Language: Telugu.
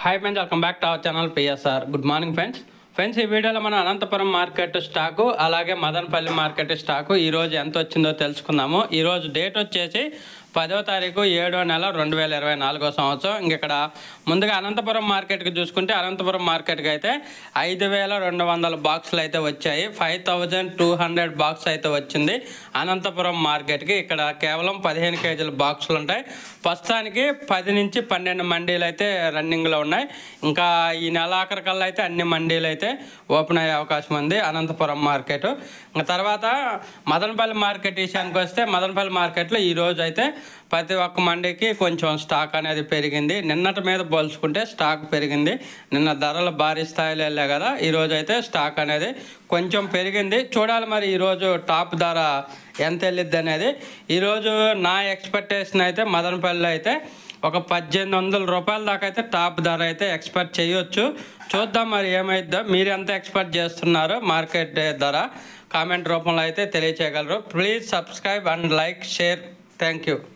hi friends welcome back to our channel PSR good morning friends friends ఈ వీడియోలో మనం అనంతపురం మార్కెట్ స్టాకు అలాగే మదనపల్లి మార్కెట్ స్టాకు ఈ రోజు ఎంత వచ్చిందో తెలుసుకుందాము ఈ రోజు డేట్ వచ్చేసి పదవ తారీఖు ఏడో నెల రెండు వేల ఇరవై నాలుగో సంవత్సరం ఇంక ఇక్కడ ముందుగా అనంతపురం మార్కెట్కి చూసుకుంటే అనంతపురం మార్కెట్కి అయితే ఐదు వేల రెండు వందల బాక్సులు అయితే వచ్చాయి five thousand two hundred box అయితే వచ్చింది అనంతపురం మార్కెట్కి ఇక్కడ కేవలం పదిహేను కేజీల బాక్సులు ఉంటాయి ప్రస్తుతానికి పది నుంచి పన్నెండు మండీలు అయితే రన్నింగ్లో ఉన్నాయి ఇంకా ఈ నెల ఆఖరికల్లా అయితే అన్ని మండీలు అయితే ఓపెన్ అయ్యే అవకాశం ఉంది అనంతపురం మార్కెట్ ఇంకా తర్వాత మదనపల్లి మార్కెట్ విషయానికి వస్తే మదనపల్లి మార్కెట్లో ఈ రోజు అయితే ప్రతి ఒక్క మండీకి కొంచెం స్టాక్ అనేది పెరిగింది నిన్నటి మీద పోల్చుకుంటే స్టాక్ పెరిగింది నిన్న ధరలు భారీ స్థాయిలో వెళ్ళాయి కదా ఈరోజు అయితే స్టాక్ అనేది కొంచెం పెరిగింది చూడాలి మరి ఈరోజు టాప్ ధర ఎంత వెళ్ళిద్ది అనేది ఈరోజు నా ఎక్స్పెక్టేషన్ అయితే మదనపల్లి అయితే ఒక పద్దెనిమిది వందల రూపాయల దాకా అయితే టాప్ ధర అయితే ఎక్స్పెక్ట్ చేయొచ్చు చూద్దాం మరి ఏమైద్దో మీరు ఎంత ఎక్స్పెక్ట్ చేస్తున్నారు మార్కెట్ ధర కామెంట్ రూపంలో అయితే తెలియచేయగలరు please subscribe and like share thank you